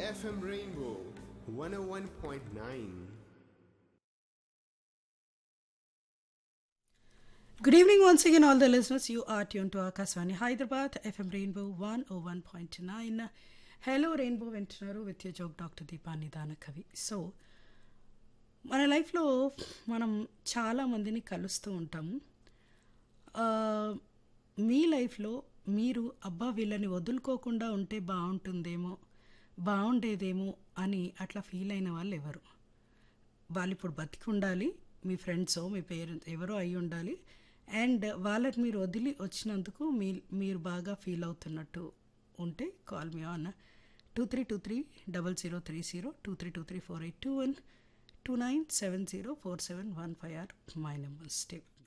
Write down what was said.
FM Rainbow 101.9. Good evening once again, all the listeners. You are tuned to Akaswani Hyderabad, FM Rainbow 101.9. Hello rainbow వింటున్నారు with you జోక్ doctor Deepa నిదాన కవి so మన లైఫ్లో మనం చాలా మందిని కలుస్తూ ఉంటాము ఆ, మీ లైఫ్లో మీరు అబ్బా వీళ్ళని వదులుకోకుండా ఉంటే బాగుంటుందేమో బాగుండేదేమో అని అట్లా ఫీల్ అయిన వాళ్ళు ఎవరు వాళ్ళు ఇప్పుడు బతికి ఉండాలి మీ ఫ్రెండ్సో మీ పేరెంట్స్ ఎవరో అయి ఉండాలి అండ్ వాళ్ళకి మీరు వదిలి వచ్చినందుకు మీ మీరు బాగా ఫీల్ అవుతున్నట్టు ఉంటే call me on two three two three double zero three zero two three two three four eight two one two nine seven zero four seven one five or my number స్టేవ్